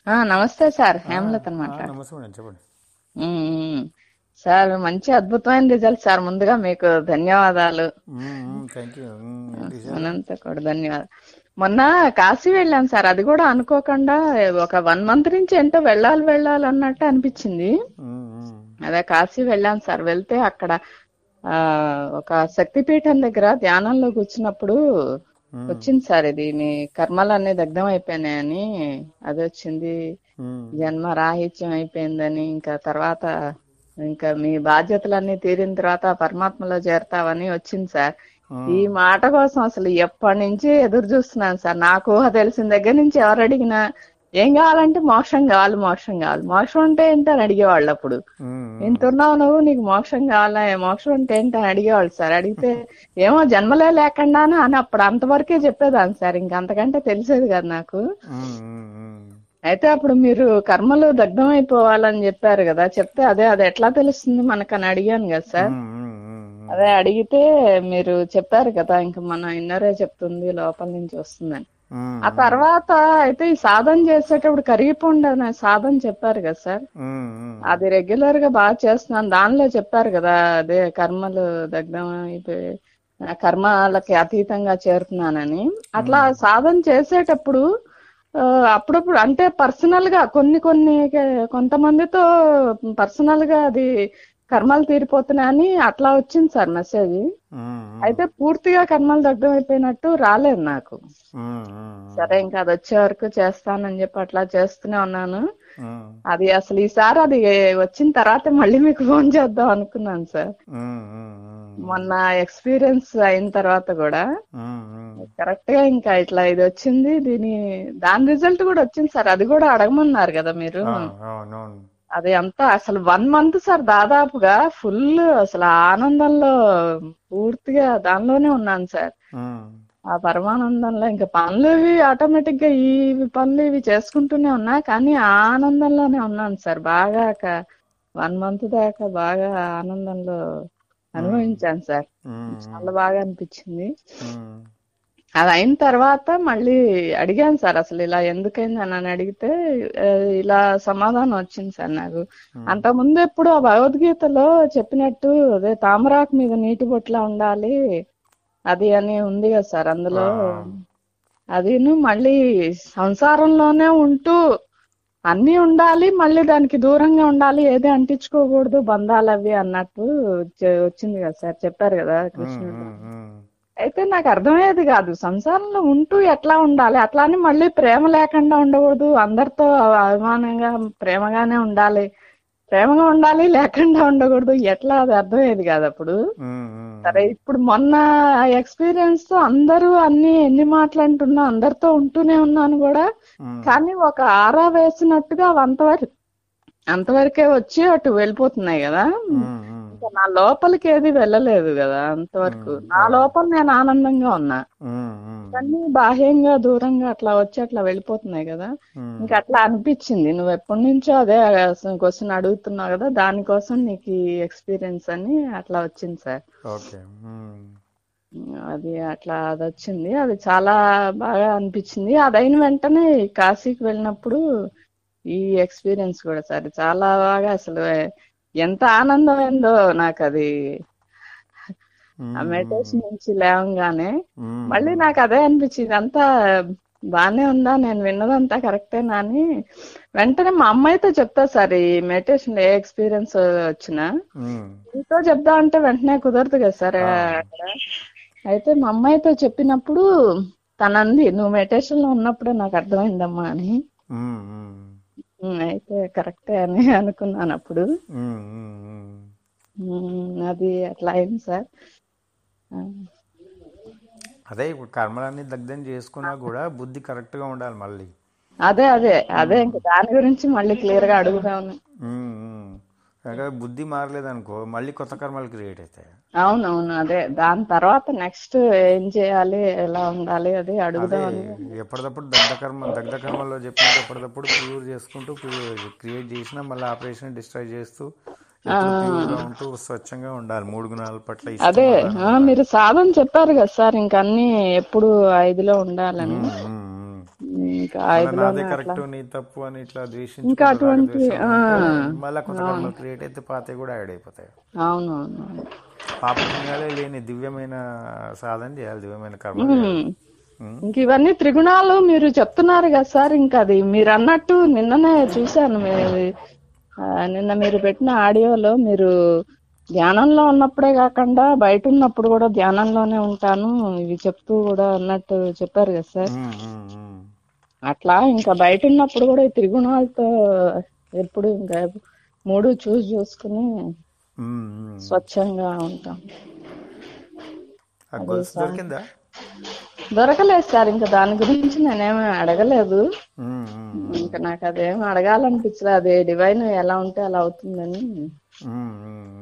ఆ, నమస్తే సార్ హేమలత ఆ, అనమాట నమస్తే మేడం చెప్పండి సార్ మంచి అద్భుతమైన రిజల్ట్ సార్ ముందుగా మీకు ధన్యవాదాలు థ్యాంక్ యూ ఏంటి సార్ అనంత కూడా ధన్యవాదాలు మొన్న కాశీ వెళ్ళాను సార్ అది కూడా అనుకోకుండా ఒక వన్ మంత్ నుంచి ఏంటో వెళ్ళాలి వెళ్ళాలి అన్నట్టు అనిపించింది మ్మ్, మ్మ్. అదే కాశీ వెళ్ళాను సార్ వెళ్తే అక్కడ ఆ ఒక శక్తిపీఠం దగ్గర ధ్యానంలో కూర్చున్నప్పుడు వచ్చింది సార్ ఇది మీ కర్మలన్నీ దగ్ధం అయిపోయినాయని అది వచ్చింది మ్మ్. జన్మ రాహిత్యం అయిపోయిందని ఇంకా తర్వాత ఇంకా మీ బాధ్యతలన్నీ తీరిన తర్వాత పరమాత్మలో చేరతావని వచ్చింది సార్ ఈ మాట కోసం అసలు ఎప్పటి నుంచి ఎదురు చూస్తున్నాను సార్ నాకు ఊహ తెలిసిన దగ్గర నుంచి ఎవరు అడిగినా ఏం కావాలంటే మోక్షం కావాలి మోక్షం కావాలి మోక్షం అంటే ఏంటి అని అడిగేవాళ్ళు అప్పుడు మ్మ్. ఇంత ఉన్నావు నువ్వు నీకు మోక్షం కావాలా ఏ మోక్షం అంటే ఏంటి అని అడిగేవాళ్ళు సార్ అడిగితే ఏమో జన్మలే లేకుండానే అని అప్పుడు అంతవరకే చెప్పేదాన్ని సార్ ఇంక అంతకంటే తెలిసేది కదా నాకు మ్మ్, మ్మ్, మ్మ్. అయితే అప్పుడు మీరు కర్మలు దగ్ధం అయిపోవాలని చెప్పారు కదా చెప్తే అదే అది ఎట్లా తెలుస్తుంది మనకని అడిగాను కదా సార్ మ్మ్, మ్మ్, మ్మ్. అదే అడిగితే మీరు చెప్పారు కదా ఇంకా మన ఇన్నరే చెప్తుంది లోపల నుంచి వస్తుందని మ్మ్, ఆ తర్వాత అయితే ఈ సాధన చేసేటప్పుడు కరిగిపోండి అనే సాధన చెప్పారు కదా సార్ మ్మ్, మ్మ్. అది రెగ్యులర్ గా బాగా చేస్తున్నాను దానిలో చెప్పారు కదా అదే కర్మలు దగ్ధం అయిపోయి ఆ కర్మలకి అతీతంగా చేరుతున్నానని అట్లా సాధన చేసేటప్పుడు ఆ, అప్పుడప్పుడు అంటే పర్సనల్ గా కొన్ని కొన్ని కొంతమందితో పర్సనల్ గా అది కర్మలు తీరిపోతున్నాయని అట్లా వచ్చింది సార్ మెసేజ్ మ్మ్, అయితే పూర్తిగా కర్మలు దగ్ధం అయిపోయినట్టు రాలేదు నాకు మ్మ్, మ్మ్. సరే ఇంకా అది వచ్చే వరకు చేస్తానని చెప్పి అట్లా చేస్తూనే ఉన్నాను మ్మ్, అది అసలు ఈసారి అది వచ్చిన తర్వాత మళ్ళీ మీకు ఫోన్ చేద్దాం అనుకున్నాను సార్ మ్మ్, మ్మ్, మ్మ్. మొన్న ఎక్స్పీరియన్స్ అయిన తర్వాత కూడా మ్మ్, మ్మ్. కరెక్ట్ గా ఇంకా ఇట్లా ఇది వచ్చింది దీని దాని రిజల్ట్ కూడా వచ్చింది సార్ అది కూడా అడగమన్నారు కదా మీరు ఆ, అవునవును అది అంతా అసలు వన్ మంత్ సార్ దాదాపుగా ఫుల్ అసలు ఆ ఆనందంలో పూర్తిగా దానిలోనే ఉన్నాను సార్ మ్మ్. ఆ పరమానందంలో ఇంకా పనులు ఇవి ఆటోమేటిక్ గా ఈ పనులు ఇవి చేసుకుంటూనే ఉన్నా కానీ ఆ ఆనందంలోనే ఉన్నాను సార్ బాగా వన్ మంత్ దాకా బాగా ఆనందంలో అనుభవించాను సార్ మ్మ్, చాలా బాగా అనిపించింది మ్మ్. అది అయిన తర్వాత మళ్ళీ అడిగాను సార్ అసలు ఇలా ఎందుకైంది అని అని అడిగితే ఆ, ఇలా సమాధానం వచ్చింది సార్ నాకు అంత ముందు ఎప్పుడు ఆ భగవద్గీతలో చెప్పినట్టు అదే తామరాకు మీద నీటి బొట్లా ఉండాలి అది అని ఉంది కదా సార్ అందులో అదిను మళ్ళీ సంసారంలోనే ఉంటూ అన్ని ఉండాలి మళ్ళీ దానికి దూరంగా ఉండాలి ఏది అంటించుకోకూడదు బంధాలు అవి అన్నట్టు చె- వచ్చింది కదా సార్ చెప్పారు కదా కృష్ణుడు మ్మ్, మ్మ్. అయితే నాకు అర్థమయ్యేది కాదు సంసారంలో ఉంటూ ఎట్లా ఉండాలి అట్లా అని మళ్ళీ ప్రేమ లేకుండా ఉండకూడదు అందరితో అభిమానంగా ప్రేమగానే ఉండాలి ప్రేమగా ఉండాలి లేకుండా ఉండకూడదు ఎట్లా అది అర్థమయ్యేది కాదు అప్పుడు మ్మ్, మ్మ్. సరే ఇప్పుడు మొన్న ఎక్స్పీరియన్స్ తో అందరూ అన్ని ఎన్ని మాటలు అంటున్నా అందరితో ఉంటూనే ఉన్నాను కూడా మ్మ్. కానీ ఒక ఆరా వేసినట్టుగా అవి అంతవరకు అంతవరకే వచ్చి అటు వెళ్ళిపోతున్నాయి కదా మ్మ్, మ్మ్. ఇంకా నా లోపలికి ఏది వెళ్ళలేదు కదా అంతవరకు నా లోపల నేను ఆనందంగా ఉన్నా మ్మ్, మ్మ్. కానీ బాహ్యంగా దూరంగా అట్లా వచ్చి అట్లా వెళ్ళిపోతున్నాయి కదా మ్మ్. ఇంకా అట్లా అనిపించింది నువ్వు ఎప్పటి నుంచో అదే క్వశ్చన్ అడుగుతున్నావు కదా దానికోసం నీకు ఈ ఎక్స్పీరియన్స్ అని అట్లా వచ్చింది సార్ ఓకే మ్మ్. అది అట్లా అది వచ్చింది అది చాలా బాగా అనిపించింది అది అయిన వెంటనే కాశీకి వెళ్ళినప్పుడు ఈ ఎక్స్పీరియన్స్ కూడా సార్ చాలా బాగా అసలు ఎంత ఆనందమైందో నాకు అది ఆ మెడిటేషన్ నుంచి లేవంగానే మ్మ్. మళ్ళీ నాకు అదే అనిపించింది అంతా బానే ఉందా నేను విన్నదంతా కరెక్టేనా అని వెంటనే మా అమ్మాయితో చెప్తా సార్ ఈ మెడిటేషన్ ఏ ఎక్స్పీరియన్స్ వచ్చినా మ్మ్. మీతో చెప్దా అంటే వెంటనే కుదరదు కదా సార్ అక్కడ అయితే మా అమ్మాయితో చెప్పినప్పుడు తనంది నువ్వు మెడిటేషన్ లో ఉన్నప్పుడే నాకు అర్థమైందమ్మా అని మ్మ్, మ్మ్. ఉమ్, అయితే కరెక్టే అని అనుకున్నాను అప్పుడు మ్మ్, మ్మ్, మ్మ్. ఉమ్, అది అట్లా అయింది సార్ ఆ, అదే ఇప్పుడు కర్మలన్నీ దగ్ధం చేసుకున్నా కూడా బుద్ధి కరెక్ట్ గా ఉండాలి మళ్ళీ అదే అదే అదే ఇంకా దాని గురించి మళ్ళీ క్లియర్ గా అడుగుదామని మ్మ్, మ్మ్. కనుక బుద్ధి మారలేదనుకో మళ్ళీ కొత్త కర్మలు క్రియేట్ అవుతాయి అవునవును అదే దాని తర్వాత నెక్స్ట్ ఏం చేయాలి ఎలా ఉండాలి అది అదే అడుగుదామని ఎప్పటికప్పుడు దగ్ధ కర్మ దగ్ధ కర్మలో చెప్పినట్టు ఎప్పటికప్పుడు ప్యూర్ చేసుకుంటూ క్రియేట్ చేసినా మళ్ళీ ఆపరేషన్ డిస్ట్రాయ్ చేస్తూ ఎప్పుడు ప్యూర్ గా ఉంటూ స్వచ్ఛంగా ఉండాలి మూడు గుణాల పట్ల ఇష్టం అదే ఉండాలి. ఆ, మీరు సాధన చెప్పారు కదా సార్ ఇంక అన్ని ఎప్పుడు ఐదులో ఉండాలని మ్మ్, మ్మ్, మ్మ్. ఉమ్, ఇంకా మళ్ళా ఐదులోనే నాదే అట్లా కరెక్ట్ నీ తప్పు అని ఇట్లా ఇంకా ద్వేషించుకుంటూ అటువంటి రాగద్వేషాలు ఆ, ఉంటే మళ్ళా కొత్త కర్మలు క్రియేట్ అయితే పాతే కూడా యాడ్ అయిపోతాయి అవునవును పాప పుణ్యాలే లేని దివ్యమైన సాధన చేయాలి దివ్యమైన కర్మ చేయాలి ఉమ్. ఇంక ఇవన్నీ త్రిగుణాలు మీరు చెప్తున్నారు కదా సార్ ఇంకా అది మీరు అన్నట్టు నిన్ననే చూశాను మీ- ఆ, నిన్న మీరు పెట్టిన ఆడియోలో మీరు ధ్యానంలో ఉన్నప్పుడే కాకుండా బయట ఉన్నప్పుడు కూడా ధ్యానంలోనే ఉంటాను ఇవి చెప్తూ కూడా అన్నట్టు చెప్పారు కదా సార్ ఉమ్, ఉమ్, ఉమ్. అట్లా ఇంకా బయట ఉన్నప్పుడు కూడా ఈ త్రిగుణాలతో ఎప్పుడు ఇంకా మూడు చూసి చూసుకుని ఉమ్, ఉమ్. స్వచ్ఛంగా ఉంటాం ఆ గొలుసు దొరికిందా దొరకలేదు సార్ ఇంకా దాని గురించి నేనేమి అడగలేదు ఉమ్, ఉమ్, ఇంకా నాకు అదేం అడగాలనిపించలేదు అది డివైన్ ఎలా ఉంటే అలా అవుతుందని ఉమ్, ఉమ్, ఉమ్.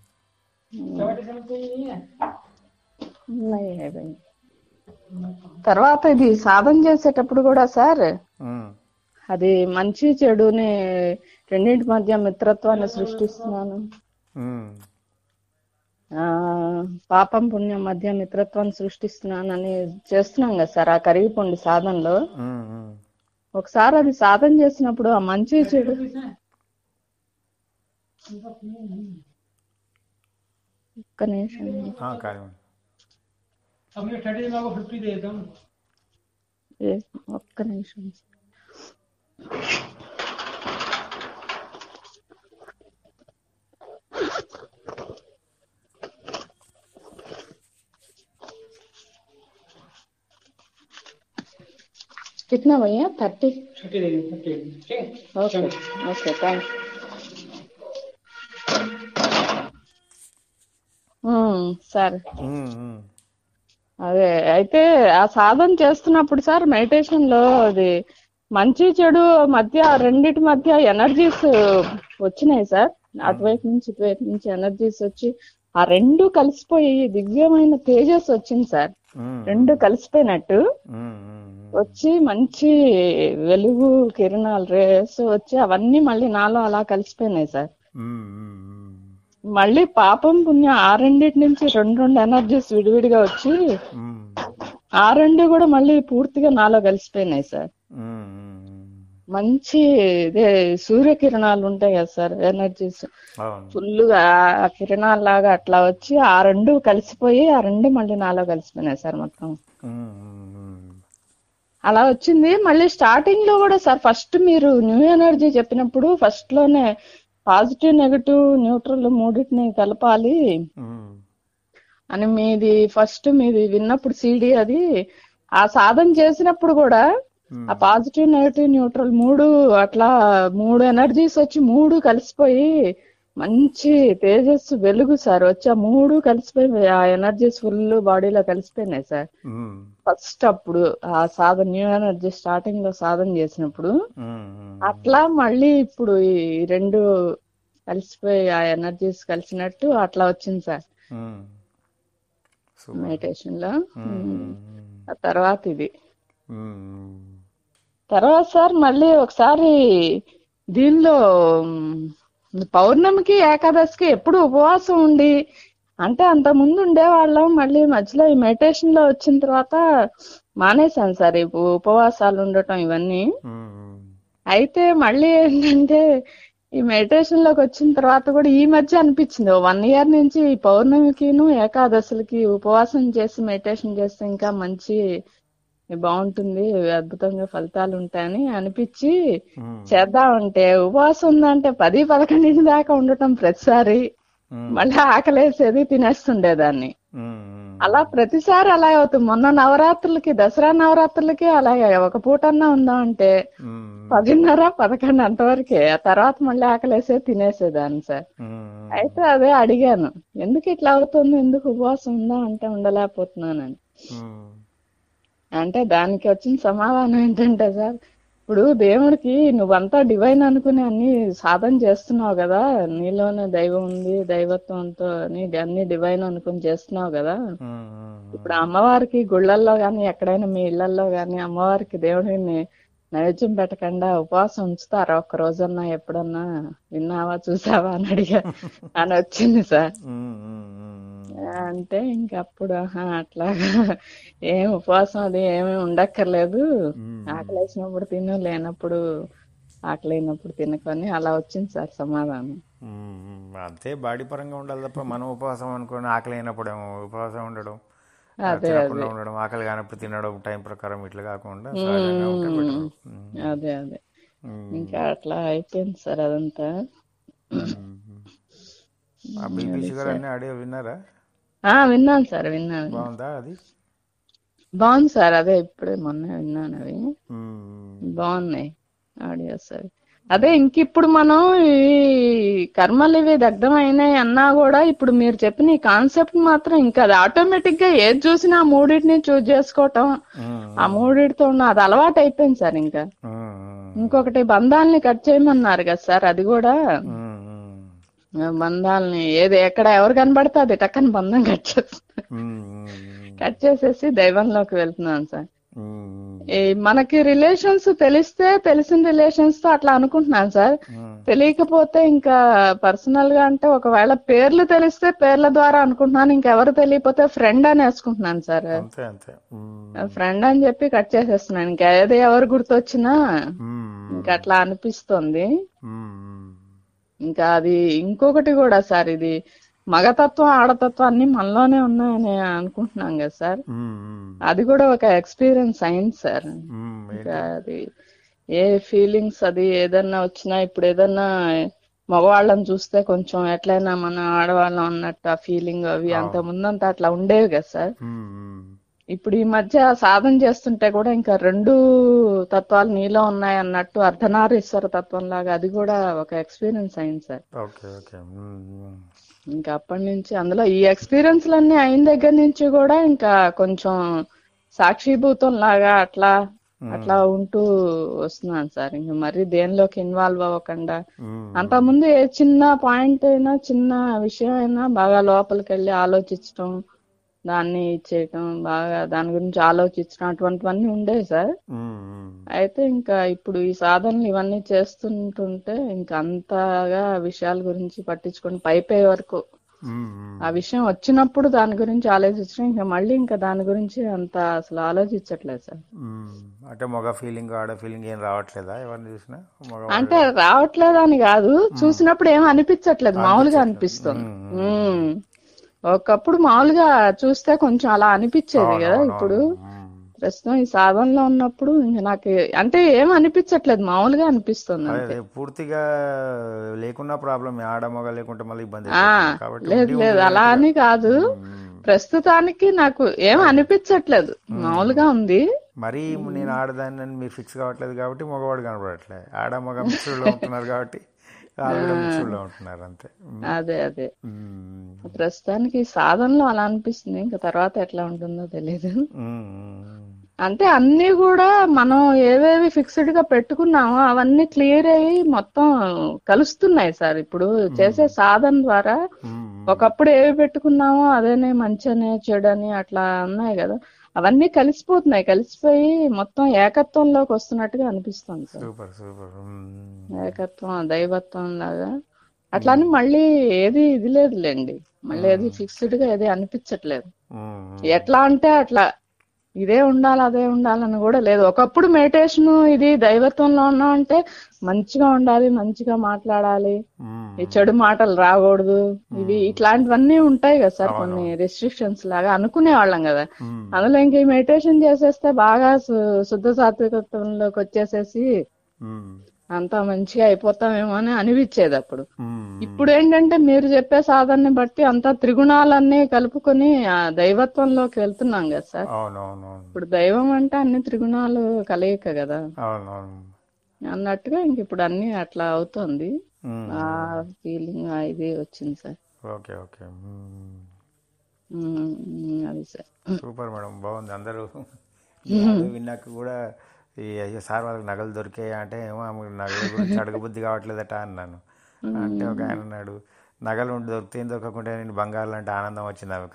ఉన్నాయి అవి. తర్వాత ఇది సాధన చేసేటప్పుడు కూడా సార్ ఉమ్. అది మంచి చెడుని రెండింటి మధ్య మిత్రత్వాన్ని సృష్టిస్తున్నాను ఉమ్. ఆ పాపం పుణ్యం మధ్య మిత్రత్వాన్ని సృష్టిస్తున్నానని చేస్తున్నాం కదా సార్ ఆ కరిగిపోండి సాధనలో ఉమ్, ఉమ్. ఒకసారి అది సాధన చేసినప్పుడు ఆ మంచి చెడు ఒక్క నిమిషం ఆ, కానివ్వండి अपने स्टडी में आपको फिफ्टी दे देता हूँ ఏ, ఒక్క నిమిషం कितना भैया थर्टी छुट्टी दे दी छुट्टी ठीक है ओके ओके థ్యాంక్స్ సరే ఉమ్, ఉమ్. అదే అయితే ఆ సాధన చేస్తున్నప్పుడు సార్ మెడిటేషన్ లో అది మంచి చెడు మధ్య రెండిటి మధ్య ఎనర్జీస్ వచ్చినాయి సార్ అటువైపు నుంచి ఇటువైపు నుంచి ఎనర్జీస్ వచ్చి ఆ రెండు కలిసిపోయి దివ్యమైన తేజస్ వచ్చింది సార్ ఉమ్, రెండు కలిసిపోయినట్టు ఉమ్, ఉమ్, వచ్చి మంచి వెలుగు కిరణాలు రేస్ వచ్చి అవన్నీ మళ్ళీ నాలో అలా కలిసిపోయినాయి సార్ ఉమ్, ఉమ్, ఉమ్. మళ్ళీ పాపం పుణ్యం ఆ రెండింటి నుంచి రెండు రెండు ఎనర్జీస్ విడివిడిగా వచ్చి ఉమ్, ఆ రెండు కూడా మళ్ళీ పూర్తిగా నాలో కలిసిపోయినాయి సార్ ఉమ్, ఉమ్, ఉమ్. మంచి ఇదే సూర్యకిరణాలు ఉంటాయి కదా సార్ ఎనర్జీస్ అవును ఫుల్గా ఆ కిరణాల లాగా అట్లా వచ్చి ఆ రెండు కలిసిపోయి ఆ రెండు మళ్ళీ నాలో కలిసిపోయినాయి సార్ మొత్తం ఉమ్, ఉమ్, ఉమ్. అలా వచ్చింది మళ్ళీ స్టార్టింగ్ లో కూడా సార్ ఫస్ట్ మీరు న్యూ ఎనర్జీ చెప్పినప్పుడు ఫస్ట్ లోనే పాజిటివ్ నెగటివ్ న్యూట్రల్ మూడింటిని కలపాలి ఉమ్, అని మీది ఫస్ట్ మీది విన్నప్పుడు సీడీ అది ఆ సాధన చేసినప్పుడు కూడా ఉమ్. ఆ పాజిటివ్ నెగటివ్ న్యూట్రల్ మూడు అట్లా మూడు ఎనర్జీస్ వచ్చి మూడు కలిసిపోయి మంచి తేజస్సు వెలుగు సార్ వచ్చి ఆ మూడు కలిసిపోయి ఆ ఎనర్జీస్ ఫుల్ బాడీలో కలిసిపోయినాయి సార్ ఉమ్, ఫస్ట్ అప్పుడు ఆ సాధన న్యూ ఎనర్జీ స్టార్టింగ్ లో సాధన చేసినప్పుడు ఉమ్, ఉమ్. అట్లా మళ్ళీ ఇప్పుడు ఈ రెండు కలిసిపోయి ఆ ఎనర్జీస్ కలిసినట్టు అట్లా వచ్చింది సార్ ఉమ్. సూపర్. మెడిటేషన్ లో ఉమ్, ఉమ్, ఆ తర్వాత ఇది ఉమ్, ఉమ్. తర్వాత సార్ మళ్ళీ ఒకసారి దీనిలో మ్, పౌర్ణమికి ఏకాదశికి ఎప్పుడు ఉపవాసం ఉండి అంటే అంత ముందు ఉండేవాళ్ళం మళ్ళీ మధ్యలో ఈ మెడిటేషన్ లో వచ్చిన తర్వాత మానేశాను సార్ ఈ ఉపవాసాలు ఉండటం ఇవన్నీ ఉమ్, ఉమ్. అయితే మళ్ళీ ఏంటంటే ఈ మెడిటేషన్ లోకి వచ్చిన తర్వాత కూడా ఈ మధ్య అనిపించింది వన్ ఇయర్ నుంచి ఈ పౌర్ణమికిను ఏకాదశులకి ఉపవాసం చేసి మెడిటేషన్ చేస్తే ఇంకా మంచి బాగుంటుంది అద్భుతంగా ఫలితాలు ఉంటాయని అనిపించి ఉమ్, చేద్దామంటే ఉపవాసం ఉందంటే పది పదకొండింటి దాకా ఉండటం ప్రతిసారి ఉమ్, మళ్ళీ ఆకలేసేది తినేస్తుండేదాన్ని ఉమ్, ఉమ్. అలా ప్రతిసారి అలా అవుతుంది మొన్న నవరాత్రులకి దసరా నవరాత్రులకి అలాగే ఒక పూటన్నా ఉందామంటే ఉమ్, పదిన్నర పదకొండు అంతవరకే ఆ తర్వాత మళ్ళీ ఆకలేసే తినేసేదాన్ని సార్ ఉమ్, అయితే అదే అడిగాను ఎందుకు ఇట్లా అవుతుంది ఎందుకు ఉపవాసం ఉందా అంటే ఉండలేకపోతున్నానని ఉమ్, అంటే దానికి వచ్చిన సమాధానం ఏంటంటే సార్ ఇప్పుడు దేవుడికి నువ్వంతా డివైన్ అనుకుని అన్ని సాధన చేస్తున్నావు కదా నీలోనే దైవం ఉంది దైవత్వంతో అని అన్ని డివైన్ అనుకుని చేస్తున్నావు కదా ఉమ్, ఉమ్. ఇప్పుడు అమ్మవారికి గుళ్ళల్లో గాని ఎక్కడైనా మీ ఇళ్లలో గాని అమ్మవారికి దేవుడిని నైవేద్యం పెట్టకుండా ఉపవాసం ఉంచుతారా ఒక్క రోజన్నా ఎప్పుడన్నా విన్నావా చూసావా అని అడిగా అని వచ్చింది సార్ ఉమ్, ఉమ్, ఉమ్. అంటే ఇంక అప్పుడు ఆహా అట్లాగా ఏం ఉపవాసం అది ఏమీ ఉండక్కర్లేదు ఆకలి వేసినప్పుడు తిను లేనప్పుడు ఆకలి అయినప్పుడు తినకొని అలా వచ్చింది సార్ సమాధానం మ్మ్. అంతే బాడీ పరంగా ఉండాలి తప్ప మనం ఉపవాసం అనుకుని ఆకలి అయినప్పుడేమో ఉపవాసం ఉండడం అదే తినకుండా ఉండడం ఆకలి కానప్పుడు తినడం టైం ప్రకారం ఇట్లా కాకుండా సహజంగా ఉంటే better. మ్మ్. అదే అదే మ్మ్. ఇంకా అట్లా అయిపోయింది సార్ అదంతా ఆ బీపీ షుగర్ అన్ని ఆడియో విన్నారా ఆ విన్నాను సార్ విన్నాను బాగుందా అది బాగుంది సార్ అదే ఇప్పుడే మొన్న విన్నాను అవి మ్మ్. బాగున్నాయి ఆడియోస్ అవి అదే ఇంక ఇప్పుడు మనం ఈ కర్మలు ఇవి దగ్ధం అయినాయి అన్నా కూడా ఇప్పుడు మీరు చెప్పిన ఈ కాన్సెప్ట్ మాత్రం ఇంకా అది ఆటోమేటిక్ గా ఏది చూసినా ఆ మూడింటిని చూజ్ చేసుకోవటం మ్మ్. ఆ మూడింటితో ఉన్న అది అలవాటు అయిపోయింది సార్ ఇంకా మ్మ్. ఇంకొకటి బంధాలని కట్ చేయమన్నారు కదా సార్ అది కూడా మ్మ్. ఆ బంధాలని ఏది ఎక్కడ ఎవరు కనబడితే అది టక్కని బంధం కట్ చేస్తా మ్మ్. కట్ చేసేసి దైవంలోకి వెళ్తున్నాను సార్ మ్మ్. ఈ మనకి రిలేషన్స్ తెలిస్తే తెలిసిన రిలేషన్స్ తో అట్లా అనుకుంటున్నాను సార్ మ్మ్. తెలియకపోతే ఇంకా పర్సనల్ గా అంటే ఒకవేళ పేర్లు తెలిస్తే పేర్ల ద్వారా అనుకుంటున్నాను ఇంకెవరు తెలియకపోతే ఫ్రెండ్ అని వేసుకుంటున్నాను సార్ అంతే అంతే మ్మ్. ఫ్రెండ్ అని చెప్పి కట్ చేసేస్తున్నాను ఇంకా ఏది ఎవరు గుర్తొచ్చినా మ్మ్. ఇంకా అట్లా అనిపిస్తుంది మ్మ్. ఇంకా అది ఇంకొకటి కూడా సార్ ఇది మగతత్వం ఆడతత్వం అన్ని మనలోనే ఉన్నాయని అనుకుంటున్నాం కదా సార్ మ్మ్. అది కూడా ఒక ఎక్స్పీరియన్స్ అయింది సార్ మ్మ్. ఇంకా అది ఏ ఫీలింగ్స్ అది ఏదన్నా వచ్చినా ఇప్పుడు ఏదన్నా మగవాళ్ళని చూస్తే కొంచెం ఎట్లయినా మన ఆడవాళ్ళం అన్నట్టు ఆ ఫీలింగ్ అవి అంత ముందంతా అట్లా ఉండేవి కదా సార్ మ్మ్. ఇప్పుడు ఈ మధ్య సాధన చేస్తుంటే కూడా ఇంకా రెండు తత్వాలు నీలో ఉన్నాయి అన్నట్టు అర్ధనారీశ్వర తత్వం లాగా అది కూడా ఒక ఎక్స్పీరియన్స్ అయింది సార్ ఓకే ఓకే మ్మ్. ఇంకా అప్పటి నుంచి అందులో ఈ ఎక్స్పీరియన్స్ లన్నీ అయిన దగ్గర నుంచి కూడా ఇంకా కొంచెం సాక్షిభూతం లాగా అట్లా అట్లా ఉంటూ వస్తున్నాను సార్ ఇంకా మరి దేనిలోకి ఇన్వాల్వ్ అవ్వకుండా మ్మ్. అంతకుముందు ఏ చిన్న పాయింట్ అయినా చిన్న విషయం అయినా బాగా లోపలికి వెళ్ళి ఆలోచించడం దాన్ని చేయటం బాగా దాని గురించి ఆలోచించడం అటువంటివన్నీ ఉండేవి సార్ మ్మ్. అయితే ఇంకా ఇప్పుడు ఈ సాధనలు ఇవన్నీ చేస్తుంటుంటే ఇంకా అంతగా విషయాల గురించి పట్టించుకొని పైపే వరకు మ్మ్. ఆ విషయం వచ్చినప్పుడు దాని గురించి ఆలోచించడం ఇంకా మళ్ళీ ఇంకా దాని గురించి అంత అసలు ఆలోచించట్లేదు సార్ మ్మ్. అంటే మగ ఫీలింగ్ ఆడ ఫీలింగ్ ఏం రావట్లేదా ఎవరిని చూసినా మగ అంటే రావట్లేదు అని కాదు చూసినప్పుడు ఏం అనిపించట్లేదు మామూలుగా అనిపిస్తుంది ఉమ్. ఒకప్పుడు మామూలుగా చూస్తే కొంచెం అలా అనిపించేది కదా ఇప్పుడు మ్మ్. ప్రస్తుతం ఈ సాధనలో ఉన్నప్పుడు ఇంక నాకు అంటే ఏం అనిపించట్లేదు మామూలుగా అనిపిస్తుంది అదే అంతే అదే పూర్తిగా లేకున్నా ప్రాబ్లం ఆడ మగ లేకుంటే మళ్ళీ ఇబ్బంది ఆ, అయిపోతుంది. కాబట్టి లేదు ఉండి లేదు ఉండి అలా అని కాదు మ్మ్. ప్రస్తుతానికి నాకు ఏం అనిపించట్లేదు మామూలుగా ఉంది మరీ నేను ఆడదాన్ని అని మీరు ఫిక్స్ కావట్లేదు కాబట్టి మగవాడు కనపడట్లే ఆడ మగ మిక్స్డ్లో ఉంటున్నారు కాబట్టి వాళ్ళు కూడా మిక్స్డ్లో ఉంటున్నారు అంతే అదే అదే మ్మ్. ప్రస్తుతానికి ఈ సాధనలో అలా అనిపిస్తుంది ఇంకా తర్వాత ఎట్లా ఉంటుందో తెలియదు మ్మ్. అంటే అన్ని కూడా మనం ఏవేవి ఫిక్స్డ్ గా పెట్టుకున్నామో అవన్నీ క్లియర్ అయ్యి మొత్తం కలుస్తున్నాయి సార్ ఇప్పుడు చేసే సాధన ద్వారా మ్మ్. ఒకప్పుడు ఏవి పెట్టుకున్నామో అదేనే మంచనే చెడని అట్లా ఉన్నాయి కదా అవన్నీ కలిసిపోతున్నాయి కలిసిపోయి మొత్తం ఏకత్వంలోకి వస్తున్నట్టుగా అనిపిస్తుంది సార్ సూపర్ సూపర్ మ్మ్. ఏకత్వం దైవత్వం లాగా అట్లాని మళ్ళీ ఏది ఇది లేదులేండి మళ్ళీ ఏది ఫిక్స్డ్ గా ఏది అనిపించట్లేదు మ్మ్. ఎట్లా అంటే అట్లా ఇదే ఉండాలి అదే ఉండాలని కూడా లేదు ఒకప్పుడు మెడిటేషన్ ఇది దైవత్వంలో ఉన్నాం అంటే మంచిగా ఉండాలి మంచిగా మాట్లాడాలి మ్మ్. ఈ చెడు మాటలు రాకూడదు ఇవి ఇట్లాంటివన్నీ ఉంటాయి కదా సార్ కొన్ని రెస్ట్రిక్షన్స్ లాగా అనుకునే వాళ్ళం కదా మ్మ్. అందులో ఇంక ఈ మెడిటేషన్ చేసేస్తే బాగా సు- శుద్ధ సాత్వికత్వంలోకి వచ్చేసేసి మ్మ్. అంతా మంచిగా అయిపోతామేమో అని అనిపించేది అప్పుడు మ్మ్. ఇప్పుడు ఏంటంటే మీరు చెప్పే సాధనని బట్టి అంతా త్రిగుణాలన్నీ కలుపుకొని ఆ దైవత్వంలోకి వెళ్తున్నాం కదా సార్ అవునవునవును ఇప్పుడు దైవం అంటే అన్ని త్రిగుణాలు కలయిక కదా అవునవును అన్నట్టుగా ఇంక ఇప్పుడు అన్ని అట్లా అవుతుంది మ్మ్. ఆ ఫీలింగ్ ఇది వచ్చింది sir okay okay hmm. Um, um, అది సార్ సూపర్ మేడం బాగుంది అందరూ ఈ ఆడియో విన్నాక కూడా ఈ అయ్యో సార్ వాళ్ళకి నగలు దొరికాయి అంటే ఏమో ఆమె నగల గురించి అడగబుద్ధి కావట్లేదట అన్నాను అంటే ఒక ఆయన అన్నాడు నగలు ఉండి దొరికితే ఏం దొరకకుండా నేను బంగారం అంటే ఆనందం వచ్చింది ఆమెకు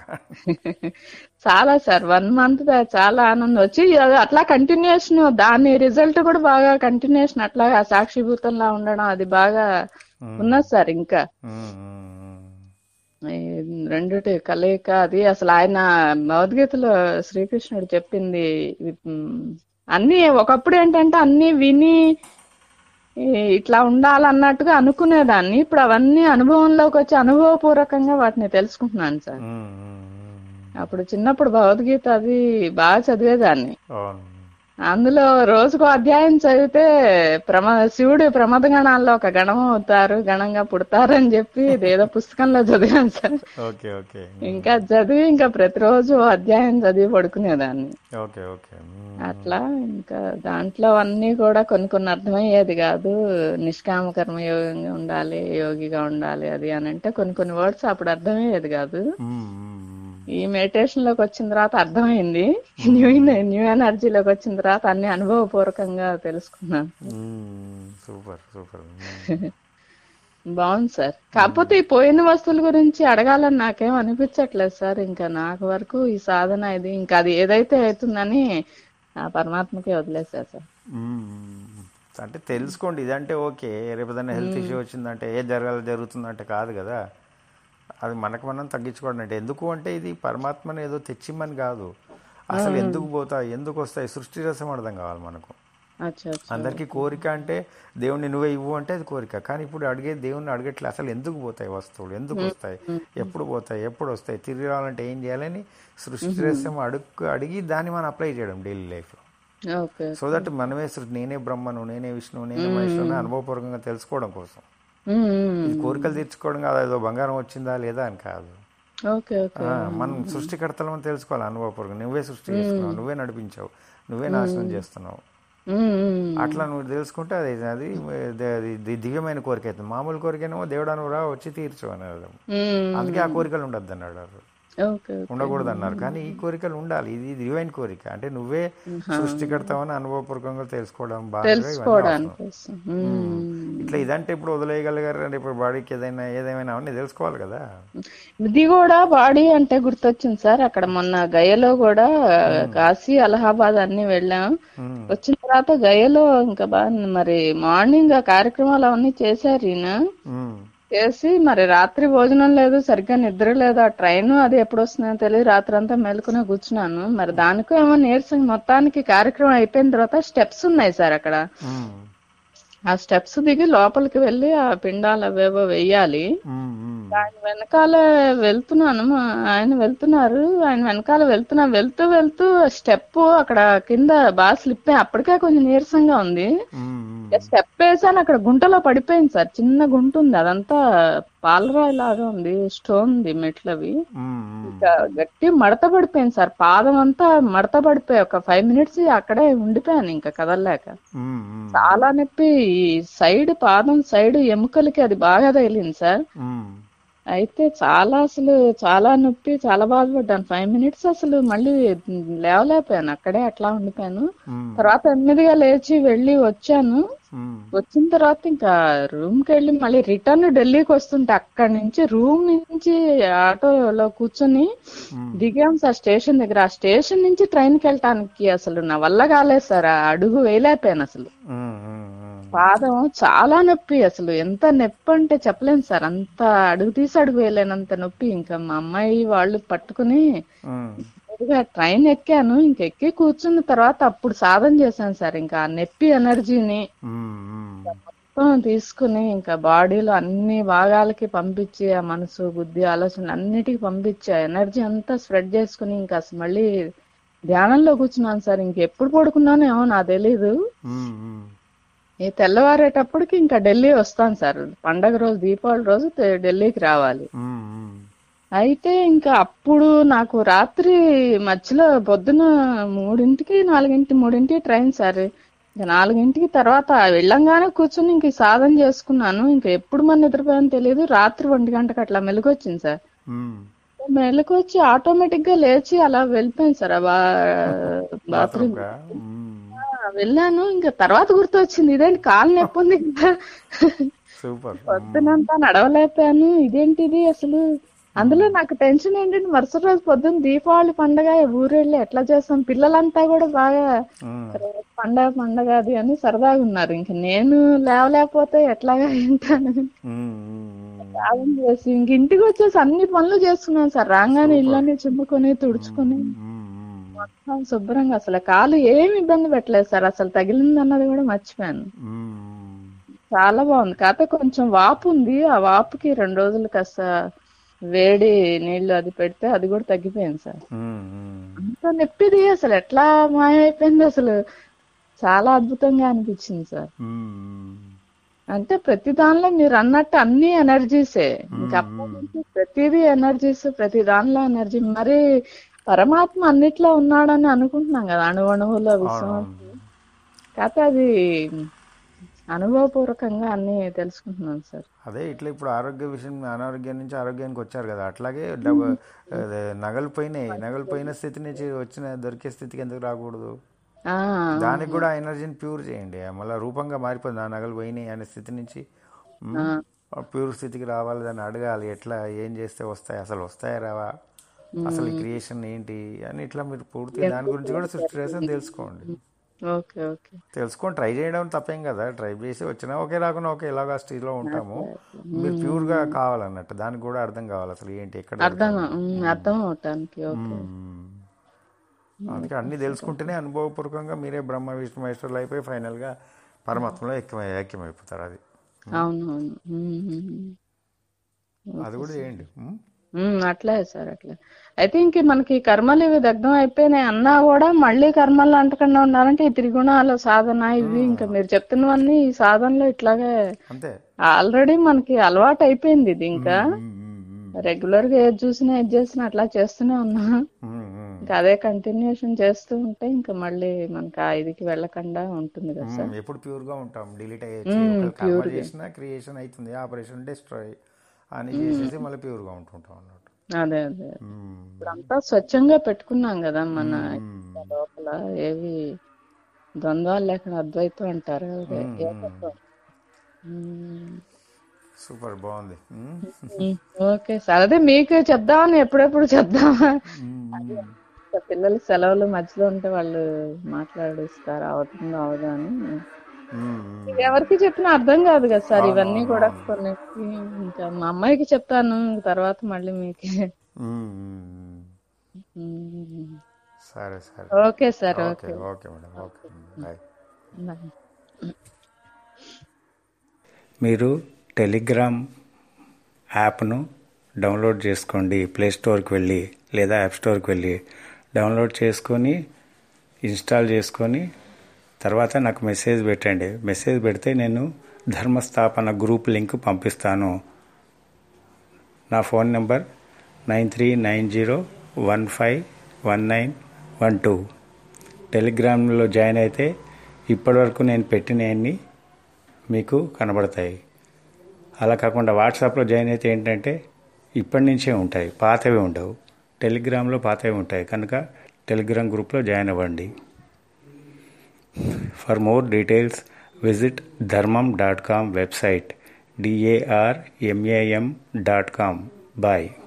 చాలా సార్ వన్ మంత్ చాలా ఆనందం వచ్చి అది అట్లా కంటిన్యూషన్ దాని రిజల్ట్ కూడా బాగా కంటిన్యూషన్ అట్లాగా సాక్షిభూతంలా ఉండడం అది బాగా ఉన్నది సార్ ఇంకా మ్మ్, మ్మ్, మ్మ్. ఈ రెండిటి కలయిక అది అసలు ఆయన భగవద్గీతలో శ్రీకృష్ణుడు చెప్పింది ఇది, మ్, అన్ని ఒకప్పుడు ఏంటంటే అన్ని విని ఈ ఇట్లా ఉండాలన్నట్టుగా అనుకునేదాన్ని ఇప్పుడు అవన్నీ అనుభవంలోకి వచ్చి అనుభవపూర్వకంగా వాటిని తెలుసుకుంటున్నాను సార్ ఉమ్, ఉమ్, ఉమ్. అప్పుడు చిన్నప్పుడు భగవద్గీత అది బాగా చదివేదాన్ని అవును అందులో రోజుకో అధ్యాయం చదివితే ప్రమా శివుడు ప్రమద గణాల్లో ఒక గణం అవుతారు గణంగా పుడతారు అని చెప్పి ఇదేదో పుస్తకంలో చదివాను సార్ ఓకే ఓకే ఇంకా చదివి ఇంకా ప్రతిరోజు ఓ అధ్యాయం చదివి పడుకునేదాన్ని ఓకే ఓకే ఉమ్, అట్లా ఇంకా దాంట్లో అన్ని కూడా కొన్ని కొన్ని అర్థమయ్యేది కాదు నిష్కామ కర్మ యోగంగా ఉండాలి యోగిగా ఉండాలి అది అని అంటే కొన్ని కొన్ని వర్డ్స్ అప్పుడు అర్థమయ్యేది కాదు ఉమ్, ఉమ్, ఉమ్. ఈ మెడిటేషన్ లోకి వచ్చిన తర్వాత అర్థమైంది న్యూ న్యూ ఎనర్జీలోకి వచ్చిన తర్వాత అన్ని అనుభవపూర్వకంగా తెలుసుకున్నాను మ్మ్. సూపర్ సూపర్ మ్మ్. బాగుంది సార్ కాకపోతే ఈ పోయిన వస్తువుల గురించి అడగాలని నాకేం అనిపించట్లేదు సార్ ఇంకా నాకు వరకు ఈ సాధన ఇది ఇంకా అది ఏదైతే అవుతుందని ఆ పరమాత్మకే వదిలేసారు సార్ మ్మ్. అంటే తెలుసుకోండి ఇదంటే ఓకే రేపు ఏదైనా హెల్త్ ఇష్యూ వచ్చిందంటే ఏ జరగాలి జరుగుతుందంటే కాదు కదా అది మనకు మనం తగ్గించుకోవడం అంటే ఎందుకు అంటే ఇది పరమాత్మని ఏదో తెచ్చిమ్మని కాదు అసలు ఎందుకు పోతాయి ఎందుకు వస్తాయి సృష్టి రసం అర్థం కావాలి మనకు అచ్చా అచ్చా అందరికీ కోరిక అంటే దేవుణ్ణి నువ్వే ఇవ్వు అంటే అది కోరిక కానీ ఇప్పుడు అడిగే దేవుణ్ణి అడగట్లే అసలు ఎందుకు పోతాయి వస్తువులు ఎందుకు వస్తాయి ఎప్పుడు పోతాయి ఎప్పుడు వస్తాయి తిరిగి రావాలంటే ఏం చేయాలని సృష్టి రసం అడుగు అడిగి దాన్ని మనం అప్లై చేయడం డైలీ లైఫ్లో ఓకే సో దట్ మనమే సృష్టి నేనే బ్రహ్మను నేనే విష్ణువు నేనే మహేశ్వరుని అనుభవపూర్వకంగా తెలుసుకోవడం కోసం ఉమ్, ఉమ్. ఇది కోరికలు తీర్చుకోవడం కాదు ఏదో బంగారం వచ్చిందా లేదా అని కాదు ఓకే ఓకే ఆ, మనం సృష్టికర్తలం తెలుసుకోవాలి అనుభవపూర్వకంగా నువ్వే సృష్టి చేస్తున్నావు నువ్వే నడిపించావు నువ్వే నాశనం చేస్తున్నావు ఉమ్, ఉమ్. అట్లా నువ్వు తెలుసుకుంటే అది అది అది- అది ది- దివ్యమైన కోరిక అవుతుంది మామూలు కోరికేనేమో దేవుడా నువ్వు రా వచ్చి తీర్చు అని అర్థం ఉమ్, అందుకే ఆ కోరికలు ఉండద్దు అన్నాడు ఓకే ఓకే. ఉండకూడదు అన్నారు కానీ ఈ కోరికలు ఉండాలి ఇది డివైన్ కోరిక అంటే నువ్వే సృష్టికర్తవని అనుభవపూర్వకంగా తెలుసుకోవడం బాగా ఇవన్నీ అవసరం. తెలుసుకోవడానికి కోసం. ఉమ్. ఇట్లా ఇదంటే ఇప్పుడు వదిలేయగలిగారు అంటే ఇప్పుడు బాడీకి ఏదైనా ఏదేమైనా అవన్నీ తెలుసుకోవాలి కదా ఇది కూడా బాడీ అంటే గుర్తొచ్చింది సార్ అక్కడ మొన్న గయలో కూడా కాశీ అలహాబాద్ అన్ని వెళ్ళాం ఉమ్, వచ్చిన తర్వాత గయలో ఇంకా బాగా మరి మార్నింగ్ ఆ కార్యక్రమాలు అవన్నీ చేశారు ఈయన ఉమ్, చేసి మరి రాత్రి భోజనం లేదు సరిగ్గా నిద్ర లేదు ఆ ట్రైన్ అది ఎప్పుడు వస్తుందో తెలియదు రాత్రి అంతా మెలుకునే కూర్చున్నాను మరి దానికో ఏమో నీరసం మొత్తానికి కార్యక్రమం అయిపోయిన తర్వాత స్టెప్స్ ఉన్నాయి సార్ అక్కడ ఉమ్, ఆ స్టెప్స్ దిగి లోపలికి వెళ్ళి ఆ పిండాలు అవేవో వెయ్యాలి ఉమ్, ఉమ్, ఆయన వెనకాల వెళ్తున్నాను మా ఆయన వెళ్తున్నారు ఆయన వెనకాల వెళ్తున్నా వెళ్తూ వెళ్తూ స్టెప్ అక్కడ కింద బాగా స్లిప్ అయ్యి అప్పటికే కొంచెం నీరసంగా ఉంది ఉమ్, ఉమ్, స్టెప్ వేసాను అక్కడ గుంటలో పడిపోయింది సార్ చిన్న గుంట ఉంది అదంతా పాలరాయి లాగా ఉంది స్టోన్ ఉంది మెట్లవి ఉమ్, ఉమ్, ఇంకా గట్టి మడత పడిపోయింది సార్ పాదం అంతా మడత పడిపోయి ఒక ఫైవ్ మినిట్స్ అక్కడే ఉండిపోయాను ఇంకా కదలలేక ఉమ్, ఉమ్, చాలా నొప్పి ఈ సైడ్ పాదం సైడ్ ఎముకలకి అది బాగా తగిలింది సార్ ఉమ్, అయితే చాలా అసలు చాలా నొప్పి చాలా బాధపడ్డాను ఫైవ్ మినిట్స్ అసలు మళ్ళీ లేవలేకపోయాను అక్కడే అట్లా ఉండిపోయాను ఉమ్, తర్వాత నెమ్మదిగా లేచి వెళ్ళి వచ్చాను ఉమ్, వచ్చిన తర్వాత ఇంకా రూమ్ కి వెళ్ళి మళ్ళీ రిటర్న్ ఢిల్లీకి వస్తుంటే అక్కడి నుంచి రూమ్ నుంచి ఆటోలో కూర్చొని ఉమ్. దిగాం సార్ స్టేషన్ దగ్గర ఆ స్టేషన్ నుంచి ట్రైన్ కి వెళ్ళటానికి అసలు నా వల్ల కాలేదు సార్ ఆ అడుగు వేయలేకపోయాను అసలు ఉమ్, ఉమ్, ఉమ్. పాదం చాలా నొప్పి అసలు ఎంత నొప్పి అంటే చెప్పలేను సార్ అంత అడుగు తీసి అడుగు వేయలేనంత నొప్పి ఇంకా మా అమ్మాయి వాళ్ళు పట్టుకుని ఉమ్, మెల్లిగా ట్రైన్ ఎక్కాను ఇంక ఎక్కి కూర్చున్న తర్వాత అప్పుడు సాధన చేశాను సార్ ఇంకా ఆ నొప్పి ఎనర్జీని ఉమ్, ఉమ్. మొత్తం తీసుకుని ఇంకా బాడీలో అన్ని భాగాలకి పంపించి ఆ మనసు బుద్ధి ఆలోచన అన్నిటికీ పంపించి ఆ ఎనర్జీ అంతా స్ప్రెడ్ చేసుకుని ఇంకా అసలు మళ్ళీ ధ్యానంలో కూర్చున్నాను సార్ ఇంకెప్పుడు పడుకున్నానో ఏమో నాకు తెలీదు ఉమ్, ఉమ్. ఈ తెల్లవారేటప్పటికి ఇంకా ఢిల్లీ వస్తాను సార్ పండగ రోజు దీపావళి రోజు తె- ఢిల్లీకి రావాలి ఉమ్, ఉమ్. అయితే ఇంకా అప్పుడు నాకు రాత్రి మధ్యలో పొద్దున మూడింటికి నాలుగింటి మూడింటికి ట్రైన్ సార్ ఇంకా నాలుగింటికి తర్వాత వెళ్ళంగానే కూర్చుని ఇంక ఈ సాధన చేసుకున్నాను ఇంకా ఎప్పుడు మన నిద్రపోయానో తెలియదు రాత్రి ఒంటి గంటకు అట్లా మెలుగొచ్చింది సార్ ఉమ్. మెలుకొచ్చి ఆటోమేటిక్ గా లేచి అలా వెళ్ళిపోయింది సార్ ఆ బా బాత్రూమ్ బాత్రూమ్కా? ఉమ్. వెళ్ళాను ఇంకా తర్వాత గుర్తొచ్చింది ఇదేంటి కాలు నొప్పి ఉంది ఇంకా సూపర్ పొద్దునంతా నడవలేకపోయాను ఇదేంటిది అసలు అందులో నాకు టెన్షన్ ఏంటంటే మరుసటి రోజు పొద్దున్న దీపావళి పండగ ఊరెళ్ళి ఎట్లా చేస్తాం పిల్లలంతా కూడా బాగా ఉమ్. పండగ పండగ అది అని సరదాగా ఉన్నారు ఇంక నేను లేవలేకపోతే ఎట్లాగా ఏంటాను ఉమ్, ఉమ్, ఉమ్. స్నానం చేసి ఇంక ఇంటికి వచ్చేసి అన్ని పనులు చేసుకున్నాను సార్ రాగానే ఇళ్ళని చిమ్ముకొని తుడుచుకొని మ్మ్, మ్మ్. మొత్తం శుభ్రంగా అసలు కాలు ఏమి ఇబ్బంది పెట్టలేదు సార్ అసలు తగిలింది అన్నది కూడా మర్చిపోయాను మ్మ్. చాలా బాగుంది కాకపోతే కొంచెం వాపు ఉంది ఆ వాపుకి రెండు రోజులు కాస్త వేడి నీళ్లు అది పెడితే అది కూడా తగ్గిపోయింది సార్ మ్మ్, మ్మ్. అంత నొప్పిది అసలు ఎట్లా మాయమైపోయింది అసలు చాలా అద్భుతంగా అనిపించింది సార్ మ్మ్. అంటే ప్రతి దానిలో మీరు అన్నట్టు అన్ని ఎనర్జీసే ఇంకా అప్పటి నుంచి ప్రతిదీ ఎనర్జీస్ ప్రతి దానిలో ఎనర్జీ మరి పరమాత్మ అన్నిట్లో ఉన్నాడని అనుకుంటున్నాం కదా అణువణువులో విశ్వం అవును. కాకపోతే అది అనుభవపూర్వకంగా అన్ని తెలుసుకుంటున్నాను సార్ అదే ఇట్లా ఇప్పుడు ఆరోగ్య విషయం అనారోగ్యం నుంచి ఆరోగ్యానికి వచ్చారు కదా అట్లాగే డబ- అదే నగలు పోయినాయి నగలు పోయిన స్థితి నుంచి వచ్చిన దొరికే స్థితికి ఎందుకు రాకూడదు ఆ దానికి కూడా ఆ ఎనర్జీని ప్యూర్ చేయండి మళ్ళీ రూపంగా మారిపోయింది ఆ నగలు పోయినాయి అనే స్థితి నుంచి ప్యూర్ స్థితికి రావాలి దాన్ని అడగాలి ఎట్లా ఏం చేస్తే వస్తాయి అసలు వస్తాయా రావా అసలు ఈ క్రియేషన్ ఏంటి అని ఇట్లా మీరు పూర్తిగా దాని గురించి కూడా సిచ్యువేషన్ తెలుసుకోండి ఓకే ఓకే తెలుసుకొని ట్రై చేయడం తప్పేం కదా ట్రై చేసి వచ్చినా ఒకే రాకుండా ఒకే ఇలాగా స్టీల్లో ఉంటాము మీరు ప్యూర్గా కావాలన్నట్టు దానికి కూడా అర్థం కావాలి అసలు ఏంటి ఎక్కడ అర్థం ఉమ్, అర్థం అవటానికి ఓకే మ్మ్. అందుకే అన్ని తెలుసుకుంటేనే అనుభవపూర్వకంగా మీరే బ్రహ్మ విష్ణు మహేశ్వరులు అయిపోయి ఫైనల్గా పరమాత్మలో ఐక్యం ఐక్యమైపోతారు అది అవునవును ఉమ్, ఉమ్. అది కూడా చేయండి మ్మ్? ఉమ్, అట్లే సార్ అట్లే అయితే ఇంక మనకి కర్మలు ఇవి దగ్ధం అయిపోయినాయి అన్నా కూడా మళ్ళీ కర్మలు అంటకుండా ఉండాలంటే ఈ త్రిగుణాలు సాధన ఇవి ఇంకా మీరు చెప్తున్నవన్నీ ఈ సాధనలో ఇట్లాగే అంతే ఆల్రెడీ మనకి అలవాటు అయిపోయింది ఇది ఇంకా మ్మ్, మ్మ్, మ్మ్. రెగ్యులర్ గా ఏది చూసినా ఏది చేసినా అట్లా చేస్తూనే ఉన్నా మ్మ్, మ్మ్. ఇంకా అదే కంటిన్యూషన్ చేస్తూ ఉంటే ఇంకా మళ్ళీ మనకి ఆ ఇదికి వెళ్ళకుండా ఉంటుంది కదా సార్ మ్మ్. ఎప్పుడు ప్యూర్గా ఉంటాం డిలీట్ అయ్యేసి ఒకవేళ కర్మ చేసినా క్రియేషన్ అవుతుంది ఆపరేషన్ డిస్ట్రాయ్ అని చేసేసి మళ్ళీ ప్యూర్గా ఉంటుంటాం అన్నట్టు అదే అదే మ్మ్. ఇప్పుడంతా స్వచ్ఛంగా పెట్టుకున్నాం కదా మన మ్మ్. లోపల ఏవి ద్వంద్వాలు లేకుండా అద్వైతం అంటారు అదే ఏకత్వం. మ్మ్. సూపర్ బాగుంది మ్మ్. మ్మ్. ఓకే సార్ అదే మీకు చెప్దామని ఎప్పుడెప్పుడు చెప్దామా మ్మ్. ఇంకా పిల్లలు సెలవులు మధ్యలో ఉంటే వాళ్ళు మాట్లాడిస్తారు అవుతుందో అవదా అని మ్మ్. ఇది ఎవరికి చెప్పినా అర్థం కాదు కదా సార్ ఇవన్నీ కూడా కొన్ని ఇంకా మా అమ్మాయికి చెప్తాను తర్వాత మళ్ళీ మీకు మ్మ్. మ్మ్. మ్మ్. సరే సరే okay sir okay okay madam okay bye bye మీరు టెలిగ్రామ్ యాప్ను డౌన్లోడ్ చేసుకోండి ప్లే స్టోర్కి వెళ్ళి లేదా యాప్ స్టోర్కి వెళ్ళి డౌన్లోడ్ చేసుకొని ఇన్స్టాల్ చేసుకొని తర్వాత నాకు మెసేజ్ పెట్టండి మెసేజ్ పెడితే నేను ధర్మస్థాపన గ్రూప్ లింక్ పంపిస్తాను నా phone number nine three nine zero one five one nine one two టెలిగ్రామ్లో జాయిన్ అయితే ఇప్పటివరకు నేను పెట్టినవన్నీ మీకు కనబడతాయి అలా కాకుండా వాట్సాప్లో జాయిన్ అయితే ఏంటంటే ఇప్పటి నుంచే ఉంటాయి పాతవి ఉండవు టెలిగ్రామ్లో పాతవి ఉంటాయి కనుక టెలిగ్రామ్ గ్రూప్లో జాయిన్ అవ్వండి for more details visit Dharmam dot com website D A R M A M dot com bye